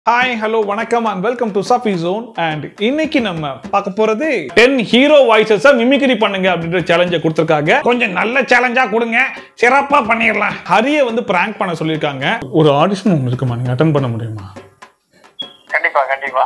Hi hello வணக்கம் and welcome to Safi zone and இன்னைக்கு நம்ம பார்க்க போறது டென் ஹீரோ வாய்ஸஸ் மிமிக்ரி பண்ணுங்க அப்படின்ற சேலஞ்சை கொடுத்துருக்காங்க கொஞ்சம் நல்ல சேலஞ்சா கொடுங்க சிறப்பா பண்ணிடலாம் ஹரியை வந்து பிராங்க் பண்ண சொல்லியிருக்காங்க ஒரு ஆடிஷன் ஒன்று இருக்குமா நீங்க அட்டன் பண்ண முடியுமா கண்டிப்பா கண்டிப்பா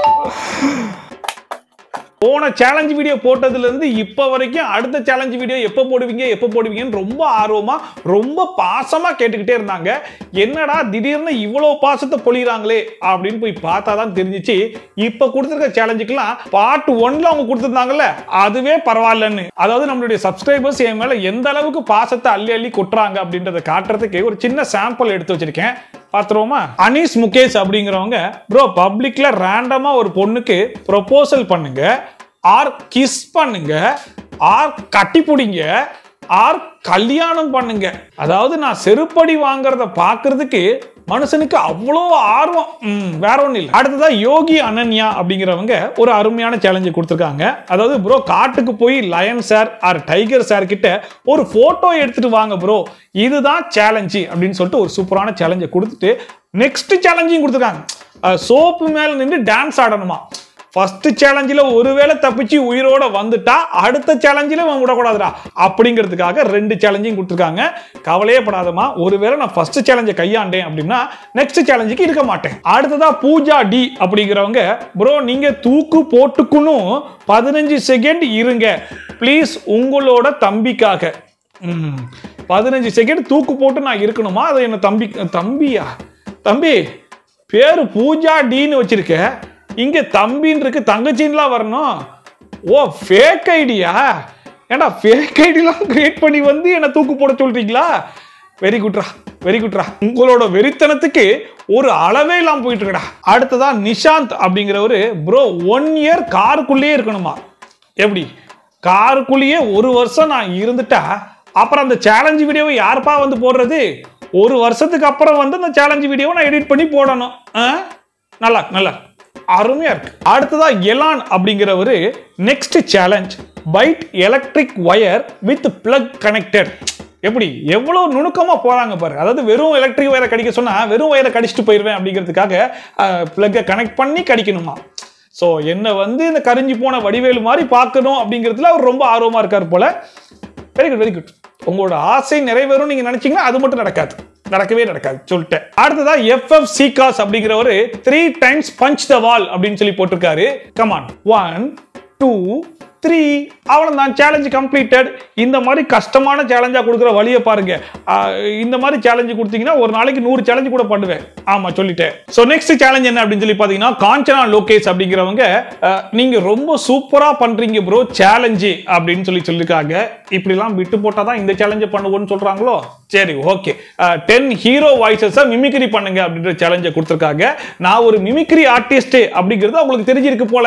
போன சேலஞ்ச் வீடியோ போட்டதுல இருந்து இப்போ வரைக்கும் அடுத்த சேலஞ்ச் வீடியோ எப்போ போடுவீங்க எப்போ போடுவீங்கன்னு ரொம்ப ஆர்வமா ரொம்ப பாசமா கேட்டுக்கிட்டே இருந்தாங்க என்னடா திடீர்னு இவ்வளோ பாசத்தை பொழிகிறாங்களே அப்படின்னு போய் பார்த்தா தான் தெரிஞ்சிச்சு இப்போ கொடுத்துருக்க சேலஞ்சுக்கெல்லாம் பார்ட் ஒன்ல அவங்க கொடுத்துருந்தாங்கல்ல அதுவே பரவாயில்லன்னு அதாவது நம்மளுடைய சப்ஸ்கிரைபர்ஸ் என் மேல எந்த அளவுக்கு பாசத்தை அள்ளி அள்ளி கொட்டுறாங்க அப்படின்றத காட்டுறதுக்கு ஒரு சின்ன சாம்பிள் எடுத்து வச்சிருக்கேன் பார்த்துருவோமா அனீஸ் முகேஷ் அப்படிங்கிறவங்க ப்ரோ பப்ளிக்ல ரேண்டமா ஒரு பொண்ணுக்கு ப்ரொபோசல் பண்ணுங்க ஆர் கிஸ் பண்ணுங்க ஆர் கட்டி பிடிங்க ஆர் கல்யாணம் பண்ணுங்க அதாவது நான் செருப்படி வாங்குறத பார்க்கிறதுக்கு மனுஷனுக்கு அவ்வளோ ஆர்வம் ம், வேற ஒன்றும் இல்லை அடுத்ததா யோகி அனன்யா அப்படிங்கிறவங்க ஒரு அருமையான சேலஞ்சு கொடுத்துருக்காங்க அதாவது ப்ரோ காட்டுக்கு போய் lion sir or tiger sir கிட்ட ஒரு போட்டோ எடுத்துட்டு வாங்க ப்ரோ இதுதான் சேலஞ்சு அப்படின்னு சொல்லிட்டு ஒரு சூப்பரான சேலஞ்சை கொடுத்துட்டு நெக்ஸ்ட் சேலஞ்சையும் கொடுத்துருக்காங்க சோப்பு மேல நின்று டான்ஸ் ஆடணுமா ஃபர்ஸ்ட் சேலஞ்சில் ஒருவேளை தப்பிச்சு உயிரோட வந்துட்டா அடுத்த சேலஞ்சில் அவன் விடக்கூடாதுடா அப்படிங்கிறதுக்காக ரெண்டு சேலஞ்சையும் கொடுத்துருக்காங்க கவலையே படாதமா ஒருவேளை நான் ஃபர்ஸ்ட் சேலஞ்சை கையாண்டேன் அப்படின்னா நெக்ஸ்ட் சேலஞ்சுக்கு இருக்க மாட்டேன் அடுத்ததா பூஜா டி அப்படிங்கிறவங்க ப்ரோ நீங்க தூக்கு போட்டுக்கணும் பதினஞ்சு செகண்ட் இருங்க ப்ளீஸ் உங்களோட தம்பிக்காக ம், பதினஞ்சு செகண்ட் தூக்கு போட்டு நான் இருக்கணுமா அதை என்ன தம்பி தம்பியா தம்பி பேரு பூஜா டீன்னு வச்சிருக்க இங்க தம்பின்னு இருக்கு தங்கச்சின்லாம் வரணும் ஓ ஃபேக் ஐடியா ஏண்டா ஃபேக் ஐடிலாம் கிரியேட் பண்ணி வந்து என்ன தூக்கு போட சொல்றீங்களா வெரி குட்ரா வெரி குட்ரா உங்களோட வெறித்தனத்துக்கு ஒரு அளவே இல்லாம போயிட்டு இருக்கடா அடுத்ததா நிஷாந்த் அப்படிங்கிறவரு ப்ரோ ஒன் இயர் காருக்குள்ளேயே இருக்கணுமா எப்படி காருக்குள்ளேயே ஒரு வருஷம் நான் இருந்துட்டா அப்புறம் அந்த சேலஞ்ச் வீடியோவை யாருப்பா வந்து போடுறது ஒரு வருஷத்துக்கு அப்புறம் வந்து அந்த சேலஞ்ச் வீடியோவை நான் எடிட் பண்ணி போடணும் ஆ? நல்லா இருக்கு, நல்லா இருக்கு. அருமையா இருக்கு அடுத்ததா எலான் அப்படிங்கிறவரு next challenge bite electric wire with plug connected எப்படி எவ்வளவு நுணுக்கமா போறாங்க பாரு அதாவது வெறும் எலக்ட்ரிக் ஒயரை கடிக்க சொன்னா வெறும் ஒயரை கடிச்சிட்டு போயிருவேன் அப்படிங்கிறதுக்காக பிளக்கை கனெக்ட் பண்ணி கடிக்கணுமா ஸோ என்னை வந்து இந்த கரிஞ்சு போன வடிவேலு மாதிரி பார்க்கணும் அப்படிங்கிறதுல அவர் ரொம்ப ஆர்வமா இருக்கார் போல வெரி குட் வெரி குட் உங்களோட ஆசை நிறைவேறும் நீங்க நினைச்சீங்கன்னா அது மட்டும் நடக்காது நடக்கவே நடக்காது சொல்லிட்டேன் அடுத்ததா எஃப்எஃப் சிகாஸ் அப்படிங்கிறவரு three times punch the wall அப்படின்னு சொல்லி போட்டிருக்காரு கமான் ஒன் டூ த்ரீ அவ்வளோதான் சேலஞ்சு கம்ப்ளீட்டட் இந்த மாதிரி கஷ்டமான சேலஞ்சா கொடுக்குற வழியை பாருங்க ஆஹ் இந்த மாதிரி சேலஞ்சு கொடுத்தீங்கன்னா ஒரு நாளைக்கு நூறு சேலஞ்சு கூட பண்ணுவேன் ஆமா சொல்லிட்டேன் ஸோ நெக்ஸ்ட் சேலஞ்ச் என்ன அப்படின்னு சொல்லி பார்த்தீங்கன்னா காஞ்சனா லோகேஷ் அப்படிங்கிறவங்க ஆஹ் நீங்க ரொம்ப சூப்பரா பண்றீங்க ப்ரோ சேலஞ்சு அப்படின்னு சொல்லி சொல்லியிருக்காங்க இப்படிலாம் விட்டு போட்டால் தான் இந்த சேலஞ்சை பண்ணுவோம்னு சொல்றாங்களோ சரி ஓகே டென் ஹீரோ வாய்ஸஸை மிமிக்ரி பண்ணுங்க அப்படின்ற சேலஞ்சை கொடுத்துருக்காங்க நான் ஒரு மிமிக்ரி ஆர்டிஸ்ட் அப்படிங்கிறது அவங்களுக்கு தெரிஞ்சிருக்கு போல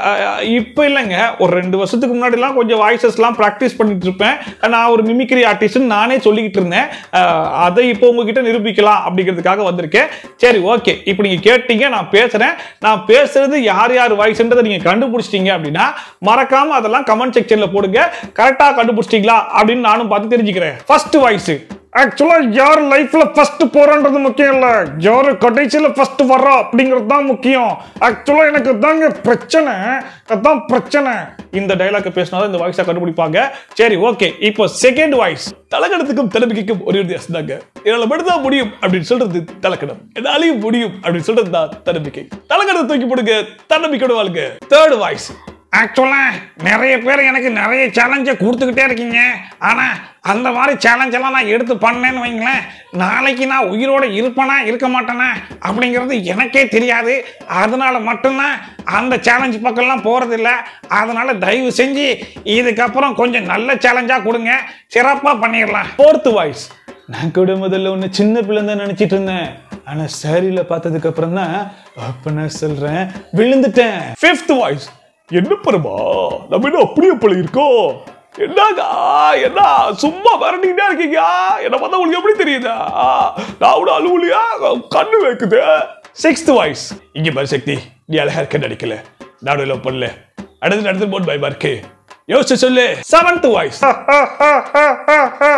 இப்போ இல்லைங்க ஒரு ரெண்டு வருஷத்துக்கு முன்னாடிலாம் கொஞ்சம் வாய்ஸஸ்லாம் ப்ராக்டிஸ் பண்ணிட்டு இருப்பேன் நான் ஒரு மிமிக்ரி ஆர்டிஸ்ட்னு நானே சொல்லிக்கிட்டு இருந்தேன் அஹ், அதை இப்போ உங்ககிட்ட நிரூபிக்கலாம் அப்படிங்கிறதுக்காக வந்திருக்கேன் சரி ஓகே இப்போ நீங்கள் கேட்டீங்க நான் பேசுகிறேன் நான் பேசுறது யார் யார் வாய்ஸ்ன்றதை நீங்கள் கண்டுபிடிச்சிட்டீங்க அப்படின்னா மறக்காம அதெல்லாம் கமெண்ட் செக்ஷனில் போடுங்க கரெக்டாக கண்டுபிடிச்சிட்டீங்களா அப்படின்னு நானும் பார்த்து தெரிஞ்சுக்கிறேன் ஃபர்ஸ்ட் வாய்ஸ் ஆக்சுவலா யார் லைஃப்ல ஃபர்ஸ்ட் போறன்றது முக்கியம் இல்ல யாரு கடைசியில ஃபர்ஸ்ட் வர்றா அப்படிங்கிறது தான் முக்கியம் ஆக்சுவலா எனக்கு தாங்க பிரச்சனை அதான் பிரச்சனை இந்த டைலாக் பேசினாதான் இந்த வாய்ஸை கண்டுபிடிப்பாங்க சரி ஓகே இப்போ செகண்ட் வாய்ஸ் தலக்கணத்துக்கும் தலபிக்கும் ஒரே வித்தியாசம் தாங்க என்னால மட்டும்தான் முடியும் அப்படின்னு சொல்றது தலக்கணம் என்னாலையும் முடியும் அப்படின்னு சொல்றது தான் தன்னம்பிக்கை தலக்கணத்தை தூக்கி போடுங்க தன்னம்பிக்கையோட வாழ்க தேர்ட் வாய்ஸ் ஆக்சுவலா நிறைய பேர் எனக்கு நிறைய சேலஞ்சை கொடுத்துக்கிட்டே இருக்கீங்க ஆனா அந்த மாதிரி சேலஞ்ச் எல்லாம் நான் எடுத்து பண்ணேன்னு வைங்களேன் நாளைக்கு நான் உயிரோட இருப்பேனா இருக்க மாட்டேனா அப்படிங்கிறது எனக்கே தெரியாது அதனால மட்டும்தான் அந்த சேலஞ்ச் பக்கம்லாம் போறதில்ல அதனால தயவு செஞ்சு இதுக்கப்புறம் கொஞ்சம் நல்ல சேலஞ்சா கொடுங்க சிறப்பா பண்ணிடலாம் ஃபோர்த் வாய்ஸ் நான் கூட முதல்ல ஒன்று சின்ன பிள்ளை தான் நினைச்சிட்டு இருந்தேன் ஆனா சரியில பார்த்ததுக்கு அப்புறம் தான் அப்ப நான் சொல்றேன் விழுந்துட்டேன் ஃபிஃப்த் வாய்ஸ் என்ன பரமா நம்ம என்ன அப்படியே போல இருக்கோம் என்னங்க என்ன சும்மா விரட்டிக்கிட்டே இருக்கீங்க என்ன பார்த்தா உங்களுக்கு எப்படி தெரியுதா நான் கூட அலுவலியா கண்ணு வைக்குது சிக்ஸ்த் வாய்ஸ் இங்க பாரு சக்தி நீ அழகா இருக்க நடிக்கல நானும் லவ் பண்ணல அடுத்து நடந்து போன் பயமா இருக்கு யோசிச்சு சொல்லு செவன்த் வாய்ஸ்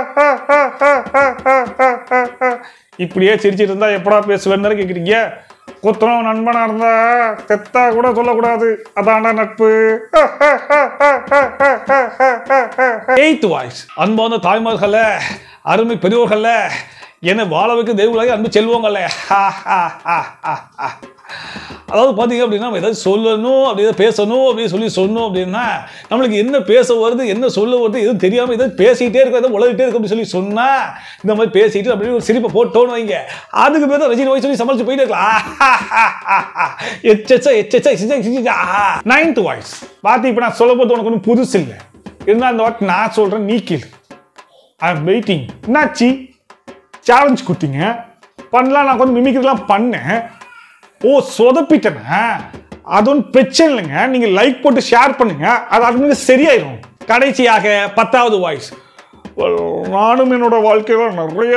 இப்படியே சிரிச்சிட்டு இருந்தா எப்படா பேசுவேன்னு கேக்குறீங்க குத்துறோம் நண்பனா இருந்தா தெத்தா கூட சொல்லக்கூடாது அதான்டா நட்பு எயித் வாய்ஸ் அன்பான தாய்மார்களே அருமை பெரியோர்களே என்னை வாழ வைக்க தெய்வங்களாக அன்பு செல்வங்களே ஹா, ஹா, ஹா, ஹா, ஹா. அதாவது பார்த்தீங்க அப்படின்னா நம்ம ஏதாவது சொல்லணும் அப்படி ஏதாவது பேசணும் அப்படின்னு சொல்லி சொன்னோம் அப்படின்னா நம்மளுக்கு என்ன பேச வருது என்ன சொல்ல வருது எதுவும் தெரியாமல் ஏதாவது பேசிக்கிட்டே இருக்கும் ஏதோ உலகிட்டே இருக்கும் அப்படின்னு சொல்லி சொன்னால் இந்த மாதிரி பேசிட்டு அப்படியே ஒரு சிரிப்பை போட்டோன்னு வைங்க அதுக்கு பேர் தான் ரஜினி போய் சொல்லி சமாளிச்சு போயிட்டே இருக்கலாம் எச்சச்சா எச்சச்சா எச்சச்சா நைன்த் வாய்ஸ் பார்த்து இப்போ நான் சொல்ல போது உனக்கு ஒன்றும் புதுசு இல்லை இருந்தால் அந்த வாட்டி நான் சொல்கிறேன் நீ கேளு ஐ எம் வெயிட்டிங் என்னாச்சு சேலஞ்ச் கொடுத்தீங்க பண்ணலாம் நான் கொஞ்சம் மிமிக்கிறதுலாம் பண்ணேன் ஓ சொதப்பிட்டேனா அது ஒன்றும் பிரச்சனை இல்லைங்க நீங்கள் லைக் போட்டு ஷேர் பண்ணுங்க அது அது சரியாயிடும் கடைசியாக பத்தாவது வாய்ஸ் நானும் என்னோட வாழ்க்கையில் நிறைய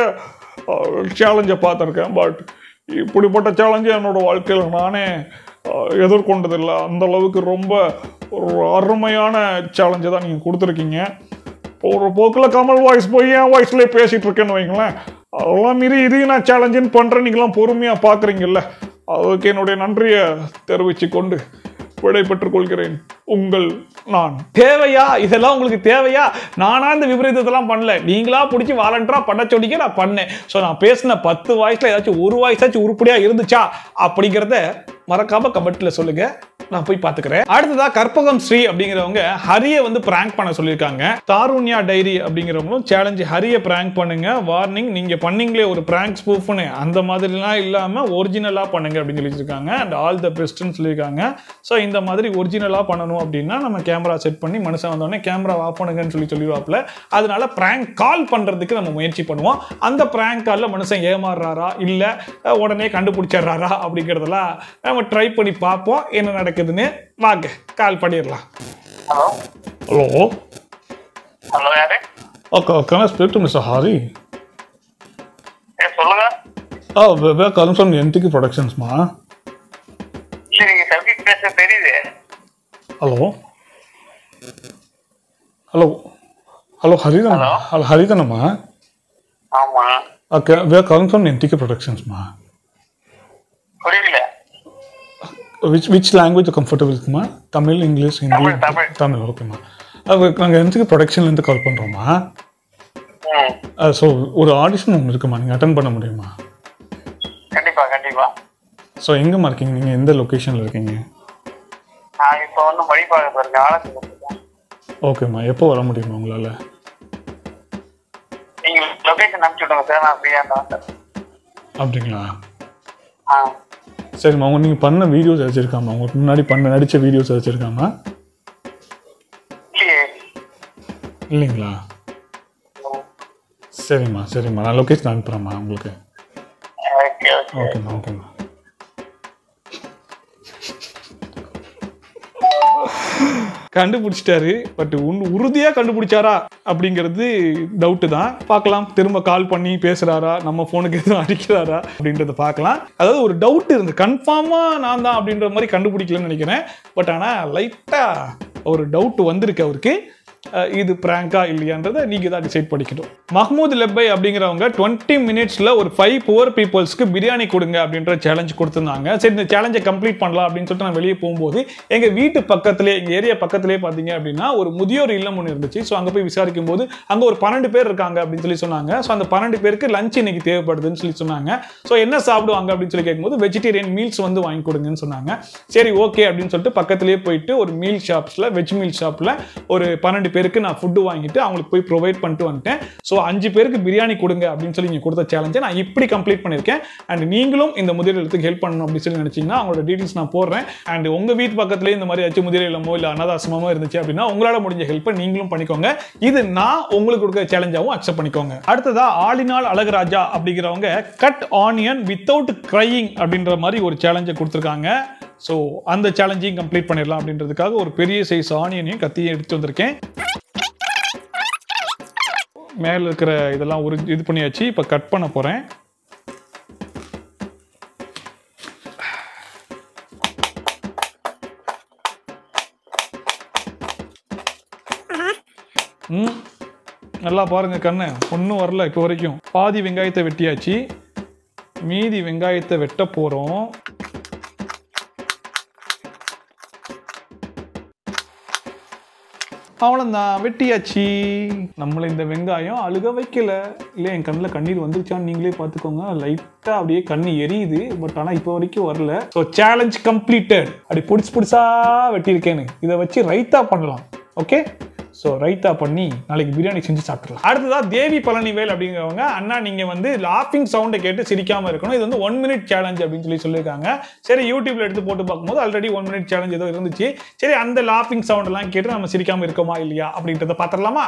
சேலஞ்சை பார்த்துருக்கேன் பட் இப்படிப்பட்ட சேலஞ்சை என்னோட வாழ்க்கையில் நானே அஹ், எதிர்கொண்டதில்லை அந்த அளவுக்கு ரொம்ப ஒரு அருமையான சேலஞ்சை தான் நீங்கள் கொடுத்துருக்கீங்க ஒரு போக்கில் கமல் வாய்ஸ் போய் என் வாய்ஸ்லேயே பேசிட்டு இருக்கேன்னு வைங்களேன் அதெல்லாம் மீறி இதையும் நான் சேலஞ்சுன்னு பண்ணுறேன் நீங்களாம் பொறுமையாக பார்க்குறீங்கல்ல அதுக்கு என்னுடைய நன்றியை தெரிவித்து கொண்டு விடைபெற்றுக் கொள்கிறேன் உங்கள் நான் தேவையா இதெல்லாம் உங்களுக்கு தேவையா நானா இந்த விபரீதத்தெல்லாம் பண்ணல நீங்களா பிடிச்சி வாலண்டரா பண்ண சொல்லிக்க நான் பண்ணேன் ஸோ நான் பேசின பத்து வாய்ஸ்ல ஏதாச்சும் ஒரு வாய்ஸாச்சும் உருப்படியா இருந்துச்சா அப்படிங்கிறத மறக்காம கமெண்ட்ல சொல்லுங்க நான் போய் பாத்துக்கிறேன் அடுத்ததா கற்பகம் ஸ்ரீ அப்படிங்கிறவங்க ஹரியை வந்து பிராங்க் பண்ண சொல்லியிருக்காங்க தாருண்யா டைரி அப்படிங்கிறவங்களும் சேலஞ்சு ஹரியை பிராங்க் பண்ணுங்க வார்னிங் நீங்க பண்ணீங்களே ஒரு பிராங்க் ஸ்பூஃப்னு அந்த மாதிரிலாம் இல்லாம ஒரிஜினலா பண்ணுங்க அப்படின்னு சொல்லி வச்சிருக்காங்க அண்ட் ஆல் த பெஸ்ட்னு சொல்லியிருக்காங்க ஸோ இந்த மாதிரி ஒரிஜினலா பண்ணணும் அப்படின்னா நம்ம கேமரா செட் பண்ணி மனுஷன் வந்தோடனே கேமரா ஆஃப் பண்ணுங்கன்னு சொல்லி சொல்லிடுவாப்ல அதனால பிராங்க் கால் பண்றதுக்கு நம்ம முயற்சி பண்ணுவோம் அந்த பிராங்க் காலில் மனுஷன் ஏமாறுறாரா இல்லை உடனே கண்டுபிடிச்சிடுறாரா அப்படிங்கிறதெல்லாம் நம்ம ட்ரை பண்ணி பார்ப்போம் என்ன நடக்குதுன்னு வாங்க கால் பண்ணிடலாம் ஹலோ ஹலோ ஹலோ யாரு அக்கா can speak to mister Harry ஏ சொல்லுங்க ஆ வே காலம் ஃப்ரம் என்டிக்கு ப்ரொடக்ஷன்ஸ்மா இல்ல நீங்க சப்ஜெக்ட் பேச தெரியுது ஹலோ ஹலோ ஹலோ ஹரிதானம்மா ஹலோ ஹரிதானம்மா ஆமா ஓகே வே காலம் ஃப்ரம் என்டிக்கு ப்ரொடக்ஷன்ஸ்மா புரியல விச் விச் லாங்குவேஜ் கம்ஃபர்டபுள் இருக்குமா தமிழ் இங்கிலீஷ் ஹிந்தி தமிழ், தமிழ். தமிழ் ஓகேம்மா நாங்கள் என்டிக்கு ப்ரொடக்ஷன்லேருந்து கால் பண்ணுறோம்மா ம் ஸோ ஒரு ஆடிஷன் ஒன்று இருக்குமா நீங்கள் அட்டன் பண்ண முடியுமா கண்டிப்பா கண்டிப்பா ஸோ எங்கேம்மா இருக்கீங்க நீங்கள் எந்த லொக்கேஷனில் இருக்கீங்க நான் இப்போ வந்து மடிப்பாக இருக்கேன் ஆலோசனை இருக்கேன் ஓகேம்மா எப்போ வர முடியுமா உங்களால் நீங்க லொகேஷன் அனுப்பிச்சு விடுங்க சார் நான் ஃப்ரீயா இருந்தேன் சார் அப்படிங்களா ஆ சரிம்மா உங்க நீங்கள் பண்ண வீடியோஸ் வச்சுருக்காமா உங்களுக்கு முன்னாடி பண்ண நடித்த வீடியோஸ் வச்சுருக்காமா இல்லையே இல்லைங்களா சரிம்மா சரிம்மா நான் லொக்கேஷன் அனுப்புகிறேம்மா உங்களுக்கு ஓகே ஓகே ஓகேம்மா ஓகேம்மா கண்டுபிடிச்சிட்டாரு பட் உன் உறுதியாக கண்டுபிடிச்சாரா அப்படிங்கிறது டவுட்டு தான் பார்க்கலாம் திரும்ப கால் பண்ணி பேசுகிறாரா நம்ம ஃபோனுக்கு எதுவும் அடிக்கிறாரா அப்படின்றத பார்க்கலாம் அதாவது ஒரு டவுட் இருந்து கன்ஃபார்மாக நான் தான் அப்படின்ற மாதிரி கண்டுபிடிக்கலன்னு நினைக்கிறேன் பட் ஆனால் லைட்டாக ஒரு டவுட் வந்திருக்கு அவருக்கு அஹ் இது பிராங்கா இல்லையான்றதை நீங்க தான் டிசைட் பண்ணிக்கணும் மஹ்மூத் லெப்பை அப்படிங்கிறவங்க டுவெண்ட்டி மினிட்ஸ்ல ஒரு ஃபைவ் புவர் பீப்புள்ஸ்க்கு பிரியாணி கொடுங்க அப்படின்ற சேலஞ்ச் கொடுத்துருந்தாங்க சரி இந்த சேலஞ்சை கம்ப்ளீட் பண்ணலாம் அப்படின்னு சொல்லிட்டு நான் வெளியே போகும்போது எங்க வீட்டு பக்கத்திலே எங்க ஏரியா பக்கத்திலே பார்த்தீங்க அப்படின்னா ஒரு முதியோர் இல்லம் ஒன்று இருந்துச்சு ஸோ அங்கே போய் விசாரிக்கும் போது அங்கே ஒரு பன்னெண்டு பேர் இருக்காங்க அப்படின்னு சொல்லி சொன்னாங்க ஸோ அந்த பன்னெண்டு பேருக்கு லஞ்ச் இன்னைக்கு தேவைப்படுதுன்னு சொல்லி சொன்னாங்க ஸோ என்ன சாப்பிடுவாங்க அப்படின்னு சொல்லி கேட்கும்போது வெஜிடேரியன் மீல்ஸ் வந்து வாங்கி கொடுங்கன்னு சொன்னாங்க சரி ஓகே அப்படின்னு சொல்லிட்டு பக்கத்திலேயே போயிட்டு ஒரு மீல் ஷாப்ஸில் வெஜ் மீல் ஷாப்பில் ஒரு பன்னெண்டு பேருக்கு நான் ஃபுட்டு வாங்கிட்டு அவங்களுக்கு போய் ப்ரொவைட் பண்ணிட்டு வந்துட்டேன் ஸோ அஞ்சு பேருக்கு பிரியாணி கொடுங்க அப்படின்னு சொல்லி நீங்கள் கொடுத்த சேலஞ்சை நான் இப்படி கம்ப்ளீட் பண்ணியிருக்கேன் அண்ட் நீங்களும் இந்த முதியோர் இல்லத்துக்கு ஹெல்ப் பண்ணணும் அப்படின்னு சொல்லி நினச்சிங்கன்னா அவங்களோட டீட்டெயில்ஸ் நான் போடுறேன் அண்ட் உங்கள் வீட்டு பக்கத்துலேயே இந்த மாதிரி ஏதாச்சும் முதியோர் இல்லமோ இல்லை அனாதாசிரமோ இருந்துச்சு அப்படின்னா உங்களால் முடிஞ்ச ஹெல்ப்பை நீங்களும் பண்ணிக்கோங்க இது நான் உங்களுக்கு கொடுக்குற சேலஞ்சாகவும் அக்செப்ட் பண்ணிக்கோங்க அடுத்ததா ஆளினால் அழகராஜா அப்படிங்கிறவங்க கட் ஆனியன் வித்தவுட் கிரையிங் அப்படின்ற மாதிரி ஒரு சேலஞ்சை கொடுத்துருக்காங்க ஸோ அந்த சேலஞ்சையும் கம்ப்ளீட் பண்ணிடலாம் அப்படின்றதுக்காக ஒரு பெரிய சைஸ் ஆனியனையும் கத்தியும் எடுத்து வந்திருக்கேன் மேலே இருக்கிற இதெல்லாம் ஒரு இது பண்ணியாச்சு இப்போ கட் பண்ண போகிறேன் ம் நல்லா பாருங்க கண்ணு ஒன்றும் வரல இப்போ வரைக்கும் பாதி வெங்காயத்தை வெட்டியாச்சு மீதி வெங்காயத்தை வெட்ட போகிறோம் அவ்வளோதான் வெட்டியாச்சு நம்மளை இந்த வெங்காயம் அழுக வைக்கல இல்லை என் கண்ணில் கண்ணீர் வந்துருச்சான்னு நீங்களே பார்த்துக்கோங்க லைட்டாக அப்படியே கண்ணு எரியுது பட் ஆனால் இப்போ வரைக்கும் வரல ஸோ சேலஞ்ச் கம்ப்ளீட்டட் அப்படி புடிச்சு புடிச்சா வெட்டியிருக்கேன்னு இதை வச்சு ரைத்தா பண்ணலாம் ஓகே ஸோ ரைத்தா பண்ணி நாளைக்கு பிரியாணி செஞ்சு சாப்பிட்றலாம் அடுத்ததா தேவி பழனிவேல் அப்படிங்கிறவங்க அண்ணா நீங்கள் வந்து லாஃபிங் சவுண்டை கேட்டு சிரிக்காமல் இருக்கணும் இது வந்து ஒன் மினிட் சேலஞ்ச் அப்படின்னு சொல்லி சொல்லியிருக்காங்க சரி யூடியூப்ல எடுத்து போட்டு பார்க்கும்போது ஆல்ரெடி ஒன் மினிட் சேலஞ்ச் ஏதோ இருந்துச்சு சரி அந்த லாஃபிங் சவுண்ட் எல்லாம் கேட்டு நம்ம சிரிக்காம இருக்கோமா இல்லையா அப்படின்றத பார்த்துடலாமா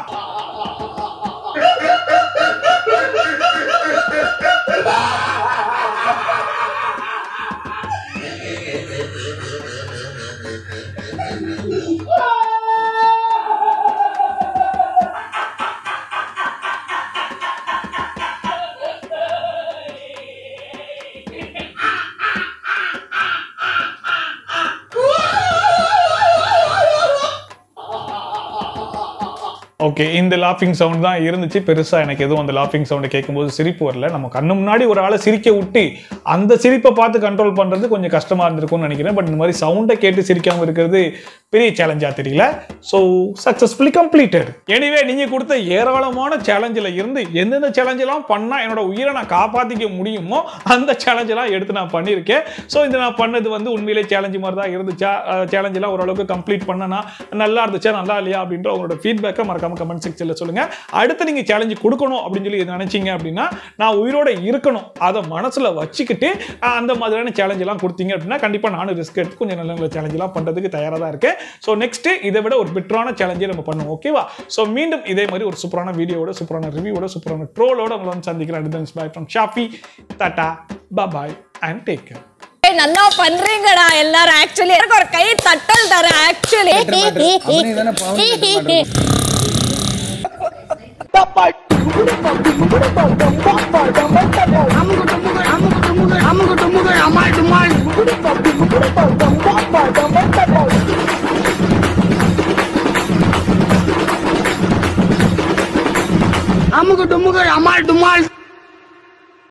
ஓகே இந்த லாஃபிங் சவுண்ட் தான் இருந்துச்சு பெருசா எனக்கு எதுவும் அந்த லாஃபிங் சவுண்டை கேட்கும்போது சிரிப்பு வரல நம்ம கண்ணு முன்னாடி ஒரு ஆளை சிரிக்க விட்டு அந்த சிரிப்பை பார்த்து கண்ட்ரோல் பண்றது கொஞ்சம் கஷ்டமா இருந்திருக்கும்னு நினைக்கிறேன் பட் இந்த மாதிரி சவுண்டை கேட்டு சிரிக்காம இருக்கிறது பெரிய சேலஞ்சா தெரியல ஸோ சக்சஸ்ஃபுல்லி கம்ப்ளீட்டட் எனிவே நீங்க கொடுத்த ஏராளமான சேலஞ்சில் இருந்து எந்தெந்த சேலஞ்செல்லாம் பண்ணா என்னோட உயிரை நான் காப்பாத்திக்க முடியுமோ அந்த சேலஞ்செல்லாம் எடுத்து நான் பண்ணியிருக்கேன் ஸோ இந்த நான் பண்ணது வந்து உண்மையிலே சேலஞ்சு மாதிரி தான் இருந்துச்சா சேலஞ்செல்லாம் ஓரளவுக்கு கம்ப்ளீட் பண்ணனா நல்லா இருந்துச்சா நல்லா இல்லையா அப்படின்ற உங்களோட ஃபீட்பேக்கை மறக்காம கமெண்ட் செக்ஷனில் சொல்லுங்க அடுத்து நீங்க சேலஞ்சு கொடுக்கணும் அப்படின்னு சொல்லி நினைச்சீங்க அப்படின்னா நான் உயிரோட இருக்கணும் அதை மனசுல வச்சுக்கிட்டு அஹ், அந்த மாதிரியான சேலஞ்ச் எல்லாம் கொடுத்தீங்க அப்படின்னா கண்டிப்பா நானும் ரிஸ்க் எடுத்து கொஞ்சம் நல்ல நல்ல சேலஞ்ச் எல்லாம் பண்றதுக்கு தயாரா தான் இருக்கேன் ஸோ நெக்ஸ்ட் இதை விட ஒரு பெட்டரான சேலஞ்சை நம்ம பண்ணுவோம் ஓகேவா ஸோ மீண்டும் இதே மாதிரி ஒரு சூப்பரான வீடியோட சூப்பரான ரிவ்யூவோட சூப்பரான ட்ரோலோட உங்களை வந்து சந்திக்கிறேன் அடுத்த bye from Shafi tata bye and take care ஏய், நல்லா பண்றீங்கடா எல்லாரும் ஆக்சுவலி எனக்கு ஒரு கை தட்டல் தர ஆக்சுவலி அமுக்கு டுமுக்கு அமால் டுமால்